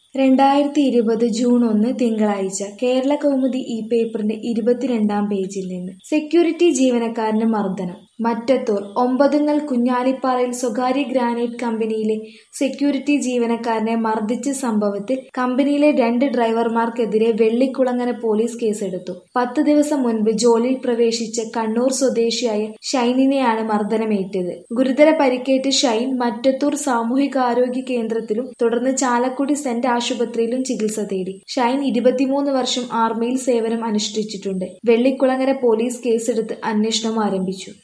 രണ്ടായിരത്തി ഇരുപത് ജൂൺ ഒന്ന് തിങ്കളാഴ്ച കേരള കൗമുദി ഈ പേപ്പറിന്റെ ഇരുപത്തിരണ്ടാം പേജിൽ നിന്ന് സെക്യൂരിറ്റി ജീവനക്കാരന് മർദ്ദനം മറ്റത്തൂർ ഒമ്പതുങ്ങൽ കുഞ്ഞാലിപ്പാറയിൽ സ്വകാര്യ ഗ്രാനൈറ്റ് കമ്പനിയിലെ സെക്യൂരിറ്റി ജീവനക്കാരനെ മർദ്ദിച്ച സംഭവത്തിൽ കമ്പനിയിലെ രണ്ട് ഡ്രൈവർമാർക്കെതിരെ വെള്ളിക്കുളങ്ങര പോലീസ് കേസെടുത്തു പത്ത് ദിവസം മുൻപ് ജോലിയിൽ പ്രവേശിച്ച കണ്ണൂർ സ്വദേശിയായ ഷൈനിനെയാണ് മർദ്ദനമേറ്റത് ഗുരുതര പരിക്കേറ്റ് ഷൈൻ മറ്റത്തൂർ സാമൂഹികാരോഗ്യ കേന്ദ്രത്തിലും തുടർന്ന് ചാലക്കുടി സെന്റ് ആശുപത്രിയിലും ചികിത്സ തേടി ഷൈൻ ഇരുപത്തിമൂന്ന് വർഷം ആർമിയിൽ സേവനം അനുഷ്ഠിച്ചിട്ടുണ്ട് വെള്ളിക്കുളങ്ങര പോലീസ് കേസെടുത്ത് അന്വേഷണം ആരംഭിച്ചു